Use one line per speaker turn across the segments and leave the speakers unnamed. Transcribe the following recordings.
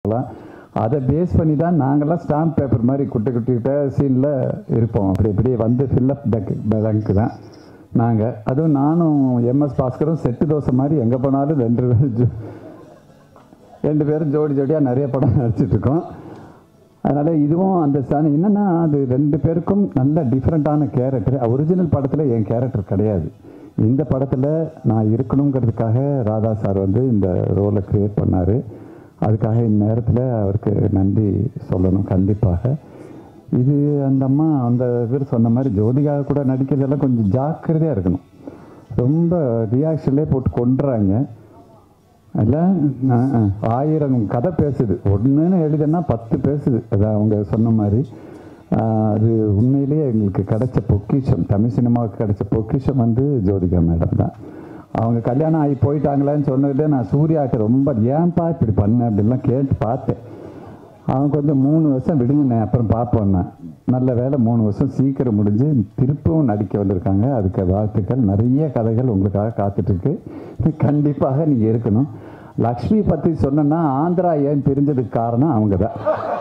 சொல்லலாம் அதை பேஸ் பண்ணி தான் நாங்கள்லாம் ஸ்டாம்ப் பேப்பர் மாதிரி குட்டி குட்டிக்கிட்ட சீனில் இருப்போம் அப்படி இப்படி வந்து ஃபில்லப் பேக் பேங்க் தான் நாங்கள் அதுவும் நானும் எம்எஸ் பாஸ்கரும் செட்டு தோசை மாதிரி எங்கே போனாலும் ரெண்டு பேரும் ஜோ- ரெண்டு பேரும் ஜோடி ஜோடியாக நிறைய படம் நடிச்சிட்டு இருக்கோம் அதனால் இதுவும் அந்த சாணி என்னென்னா அது ரெண்டு பேருக்கும் நல்ல டிஃப்ரெண்ட்டான கேரக்டர் ஒரிஜினல் படத்தில் என் கேரக்டர் கிடையாது இந்த படத்தில் நான் இருக்கணுங்கிறதுக்காக ராதா சார் வந்து இந்த ரோலை க்ரியேட் பண்ணார் அதுக்காக இந்நேரத்தில் அவருக்கு நன்றி சொல்லணும் கண்டிப்பாக இது அந்த அம்மா அந்த பேர் சொன்ன மாதிரி ஜோதிகா கூட நடிக்கிறதெல்லாம் கொஞ்சம் ஜாக்கிரதையாக இருக்கணும் ரொம்ப ரியாக்ஷன்லேயே போட்டு கொண்டுறாங்க இல்லை ஆயிரம் கதை பேசுது ஒன்றுன்னு எழுதுனா பத்து பேசுது அது அவங்க சொன்ன மாதிரி ஆஹ், அது உண்மையிலேயே எங்களுக்கு கிடைச்ச பொக்கிஷம் தமிழ் சினிமாவுக்கு கிடைச்ச பொக்கிஷம் வந்து ஜோதிகா மேடம் தான் அவங்க கல்யாணம் ஆகி போயிட்டாங்களான்னு சொன்னதே நான் சூர்யாவுக்கு ரொம்ப ஏன்பா இப்படி பண்ண அப்படிலாம் கேட்டு பார்த்தேன் அவன் கொஞ்சம் மூணு வருஷம் விடுங்கண்ணே அப்புறம் பார்ப்போண்ணே நல்ல வேலை மூணு வருஷம் சீக்கிரம் முடிஞ்சு திருப்பவும் நடிக்க வந்திருக்காங்க அதுக்கு வாழ்த்துக்கள் நிறைய கதைகள் உங்களுக்காக காத்துட்ருக்கு கண்டிப்பாக நீங்கள் இருக்கணும் லக்ஷ்மி பற்றி சொன்னேன்னா ஆந்திரா ஏன் பிரிஞ்சதுக்கு காரணம் அவங்க தான்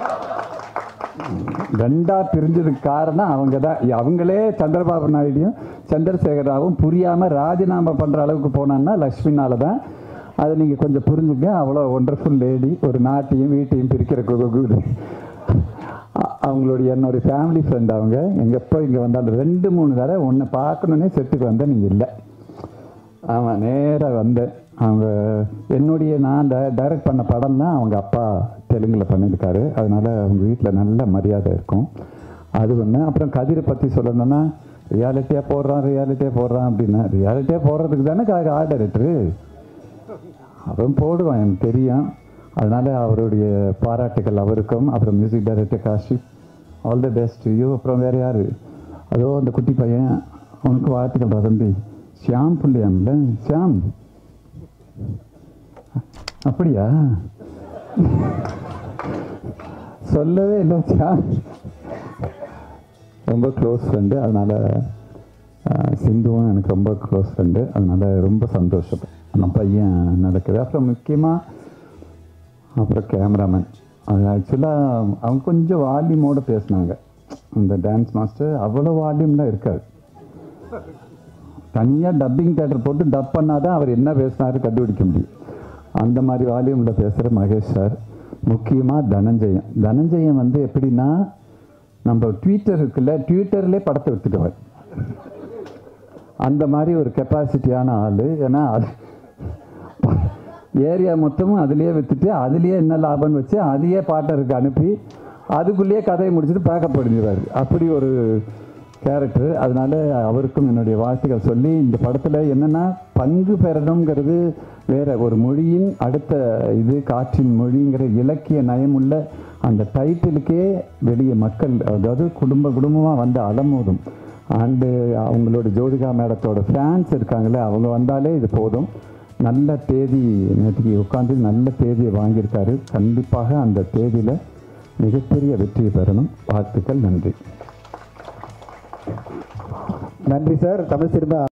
ரெண்டா பிரிஞ்சதுக்கு காரணம் அவங்க தான் அவங்களே சந்திரபாபு நாயுடியும் சந்திரசேகர் ராவும் புரியாமல் ராஜினாமா பண்ணுற அளவுக்கு போனான்னா லக்ஷ்மினால தான் அதை நீங்கள் கொஞ்சம் புரிஞ்சுங்க அவ்வளோ ஒண்டர்ஃபுல் லேடி ஒரு நாட்டையும் வீட்டையும் பிரிக்கிற குகு அ- அவங்களுடைய என்னுடைய ஃபேமிலி ஃப்ரெண்ட் அவங்க எங்கே எப்போ இங்கே வந்தாலும் ரெண்டு மூணு தடவை ஒன்று பார்க்கணுன்னே செட்டுக்கு வந்தேன் நீங்கள் இல்லை ஆமாம் நேராக வந்தேன் அவங்க என்னுடைய நான் டைரக்ட் பண்ண படம் தான் அவங்க அப்பா தெலுங்கில் பண்ணியிருக்காரு அதனால் அவங்க வீட்டில் நல்ல மரியாதை இருக்கும் அது ஒன்று அப்புறம் கதிரை பற்றி சொல்லணும்னா ரியாலிட்டியாக போடுறான் ரியாலிட்டியாக போடுறான் அப்படின்னா ரியாலிட்டியாக போடுறதுக்கு தானே ஆர்ட் டைரக்டரு அவன் போடுவான் எனக்கு தெரியும் அதனால் அவருடைய பாராட்டுகள் அவருக்கும் அப்புறம் music director Kashif all the best you அப்புறம் வேறு யார் அதோ அந்த குட்டி பையன் உனக்கு வாழ்த்துக்கள் தம்பி ஷியாம் புள்ளியாம்ல ஷியாம் அப்படியா சொல்லவே இல்லை ஷியாம் ரொம்ப க்ளோஸ் ஃப்ரெண்டு அதனால் சிந்துவும் எனக்கு ரொம்ப க்ளோஸ் ஃப்ரெண்டு அதனால் ரொம்ப சந்தோஷம் நம்ம பையன் நடக்குது அப்புறம் முக்கியமாக அப்புறம் கேமராமேன் அது ஆக்சுவலாக அவங்க கொஞ்சம் வால்யூமோடு பேசினாங்க அந்த டான்ஸ் மாஸ்டர் அவ்வளோ வால்யூம்லாம் இருக்காது தனியாக டப்பிங் தேட்டர் போட்டு டப் பண்ணாதான் அவர் என்ன பேசினாரு கண்டுபிடிக்க முடியும் அந்த மாதிரி வால்யூமில் பேசுகிற மகேஷ் சார் முக்கியமாக தனஞ்சயம் தனஞ்சயம் வந்து எப்படின்னா நம்ம ட்விட்டர் இருக்குல்ல ட்விட்டர்லேயே படத்தை வித்துட்டவர் அந்த மாதிரி ஒரு கெப்பாசிட்டியான ஆள் ஏன்னா அது ஏரியா மொத்தமும் அதுலேயே விற்றுட்டு அதுலேயே என்ன லாபம்னு வச்சு அதையே பாட்டருக்கு அனுப்பி அதுக்குள்ளேயே கதையை முடிச்சுட்டு பேக்கப் பண்ணிடுவார் அப்படி ஒரு கேரக்டர் அதனால அவருக்கும் என்னுடைய வாழ்த்துக்கள் சொல்லி இந்த படத்தில் என்னென்னா பங்கு பெறணுங்கிறது வேற ஒரு மொழியின் அடுத்த இது காற்றின் மொழிங்கிற இலக்கிய நயமுள்ள அந்த டைட்டிலுக்கே வெளியே மக்கள் அதாவது குடும்ப குடும்பமாக வந்து அலமோதும் அண்டு அவங்களோட ஜோதிகா மேடத்தோட ஃபேன்ஸ் இருக்காங்களே அவங்க வந்தாலே இது போதும் நல்ல தேதி நேற்றுக்கு உட்காந்து நல்ல தேதியை வாங்கியிருக்காரு கண்டிப்பாக அந்த தேதியில் மிகப்பெரிய வெற்றியை பெறணும் வாழ்த்துக்கள் நன்றி
நன்றி சார் தமிழ் சினிமா